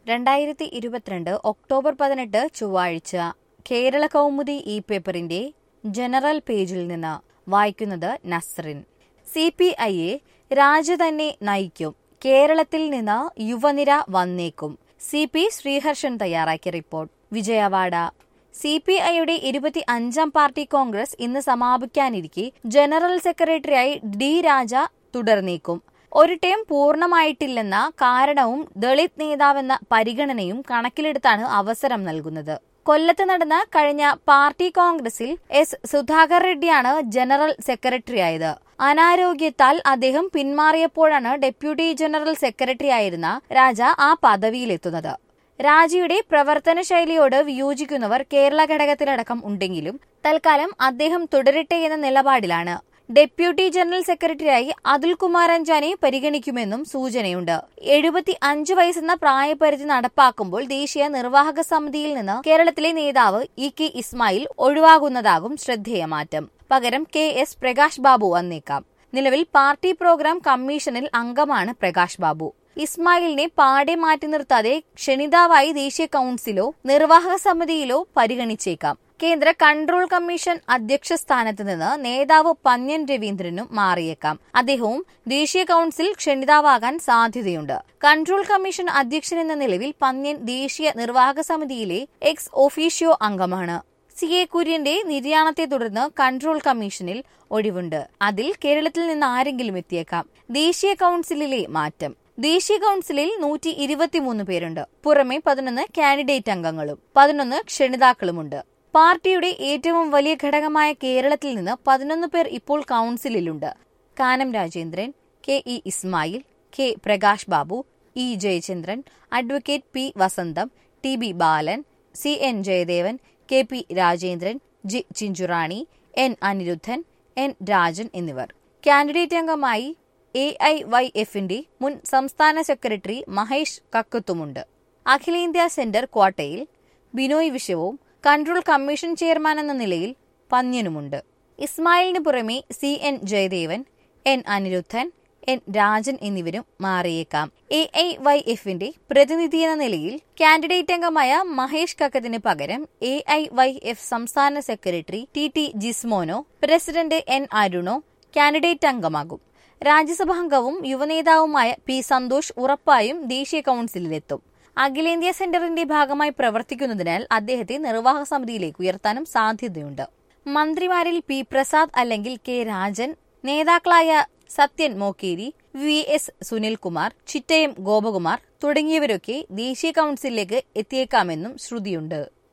രണ്ടായിരത്തി ഇരുപത്തിരണ്ട് ഒക്ടോബർ പതിനെട്ട് ചൊവ്വാഴ്ച കേരള കൗമുദി ഇ പേപ്പറിന്റെ ജനറൽ പേജിൽ നിന്ന് വായിക്കുന്നത് നസ്റിൻ സി പി ഐയെ രാജ തന്നെ നയിക്കും കേരളത്തിൽ നിന്ന് യുവനിര വന്നേക്കും സി പി ശ്രീഹർഷൻ തയ്യാറാക്കിയ റിപ്പോർട്ട് വിജയവാഡ സി പി ഐയുടെ ഇരുപത്തി അഞ്ചാം പാർട്ടി കോൺഗ്രസ് ഇന്ന് സമാപിക്കാനിരിക്കെ ജനറൽ സെക്രട്ടറിയായി ഡി രാജ തുടർന്നേക്കും ഒരു ടേം പൂർണ്ണമായിട്ടില്ലെന്ന കാരണവും ദളിത് നേതാവെന്ന പരിഗണനയും കണക്കിലെടുത്താണ് അവസരം നൽകുന്നത് കൊല്ലത്ത് നടന്ന കഴിഞ്ഞ പാർട്ടി കോൺഗ്രസിൽ എസ് സുധാകർ റെഡ്ഡിയാണ് ജനറൽ സെക്രട്ടറിയായത് അനാരോഗ്യത്താൽ അദ്ദേഹം പിന്മാറിയപ്പോഴാണ് ഡെപ്യൂട്ടി ജനറൽ സെക്രട്ടറി ആയിരുന്ന രാജ ആ പദവിയിലെത്തുന്നത് രാജയുടെ പ്രവർത്തന ശൈലിയോട് വിയോജിക്കുന്നവർ കേരള ഘടകത്തിലടക്കം ഉണ്ടെങ്കിലും തൽക്കാലം അദ്ദേഹം തുടരട്ടെ എന്ന നിലപാടിലാണ് ഡെപ്യൂട്ടി ജനറൽ സെക്രട്ടറിയായി അതുൽ കുമാർ അഞ്ചാനെ പരിഗണിക്കുമെന്നും സൂചനയുണ്ട് എഴുപത്തി അഞ്ച് വയസ്സെന്ന പ്രായപരിധി നടപ്പാക്കുമ്പോൾ ദേശീയ നിർവാഹക സമിതിയിൽ നിന്ന് കേരളത്തിലെ നേതാവ് ഇ കെ ഇസ്മായിൽ ഒഴിവാകുന്നതാകും ശ്രദ്ധേയ മാറ്റം പകരം കെ എസ് പ്രകാശ് ബാബു വന്നേക്കാം നിലവിൽ പാർട്ടി പ്രോഗ്രാം കമ്മീഷനിൽ അംഗമാണ് പ്രകാശ് ബാബു ഇസ്മായിലിനെ പാടെ മാറ്റി നിർത്താതെ ക്ഷണിതാവായി ദേശീയ കൌൺസിലോ നിർവാഹക സമിതിയിലോ പരിഗണിച്ചേക്കാം കേന്ദ്ര കൺട്രോൾ കമ്മീഷൻ അധ്യക്ഷ സ്ഥാനത്ത് നിന്ന് നേതാവ് പന്യൻ രവീന്ദ്രനും മാറിയേക്കാം അദ്ദേഹവും ദേശീയ കൌൺസിൽ ക്ഷണിതാവാകാൻ സാധ്യതയുണ്ട് കൺട്രോൾ കമ്മീഷൻ അധ്യക്ഷൻ എന്ന നിലവിൽ പന്യൻ ദേശീയ നിർവാഹക സമിതിയിലെ എക്സ് ഒഫീഷ്യോ അംഗമാണ് സി എ കുര്യന്റെ നിര്യാണത്തെ തുടർന്ന് കൺട്രോൾ കമ്മീഷനിൽ ഒഴിവുണ്ട് അതിൽ കേരളത്തിൽ നിന്ന് ആരെങ്കിലും എത്തിയേക്കാം ദേശീയ കൌൺസിലിലെ മാറ്റം ദേശീയ കൌൺസിലിൽ നൂറ്റി ഇരുപത്തിമൂന്ന് പേരുണ്ട് പുറമെ പതിനൊന്ന് കാൻഡിഡേറ്റ് അംഗങ്ങളും പതിനൊന്ന് ക്ഷണിതാക്കളുമുണ്ട് പാർട്ടിയുടെ ഏറ്റവും വലിയ ഘടകമായ കേരളത്തിൽ നിന്ന് പതിനൊന്ന് പേർ ഇപ്പോൾ കൌൺസിലിലുണ്ട് Kanam Rajendran K E Ismail K Prakash Babu E Jayachandran advocate P Vasantham T B Balan C N Jayadevan K P Rajendran G Chinchurani N Anirudhan N Rajan എന്നിവർ കാൻഡിഡേറ്റ് അംഗമായി എ ഐ വൈ എഫിന്റെ മുൻ സംസ്ഥാന സെക്രട്ടറി മഹേഷ് കക്കത്തുമുണ്ട് അഖിലേന്ത്യാ സെന്റർ ക്വാട്ടയിൽ ബിനോയ് വിശ്വവും കൺട്രോൾ കമ്മീഷൻ ചെയർമാൻ എന്ന നിലയിൽ പന്യനുമുണ്ട് ഇസ്മായിലിന് പുറമെ C N Jayadevan N Anirudhan N Rajan എന്നിവരും മാറിയേക്കാം എ ഐ വൈ എഫിന്റെ പ്രതിനിധി എന്ന നിലയിൽ കാൻഡിഡേറ്റ് അംഗമായ മഹേഷ് കക്കത്തിന് പകരം എ ഐ വൈ എഫ് സംസ്ഥാന സെക്രട്ടറി ടി ടി ജിസ്മോനോ പ്രസിഡന്റ് എൻ അരുണോ കാൻഡിഡേറ്റ് അംഗമാകും രാജ്യസഭാംഗവും യുവനേതാവുമായ പി സന്തോഷ് ഉറപ്പായും ദേശീയ കൌൺസിലിലെത്തും അഖിലേന്ത്യാ സെന്ററിന്റെ ഭാഗമായി പ്രവർത്തിക്കുന്നതിനാൽ അദ്ദേഹത്തെ നിർവാഹക സമിതിയിലേക്ക് ഉയർത്താനും സാധ്യതയുണ്ട് മന്ത്രിമാരിൽ പി പ്രസാദ് അല്ലെങ്കിൽ കെ രാജൻ നേതാക്കളായ സത്യൻ മോക്കേരി വി എസ് സുനിൽകുമാർ ചിറ്റയം ഗോപകുമാർ തുടങ്ങിയവരൊക്കെ ദേശീയ കൌൺസിലിലേക്ക് എത്തിയേക്കാമെന്നും ശ്രുതിയുണ്ട്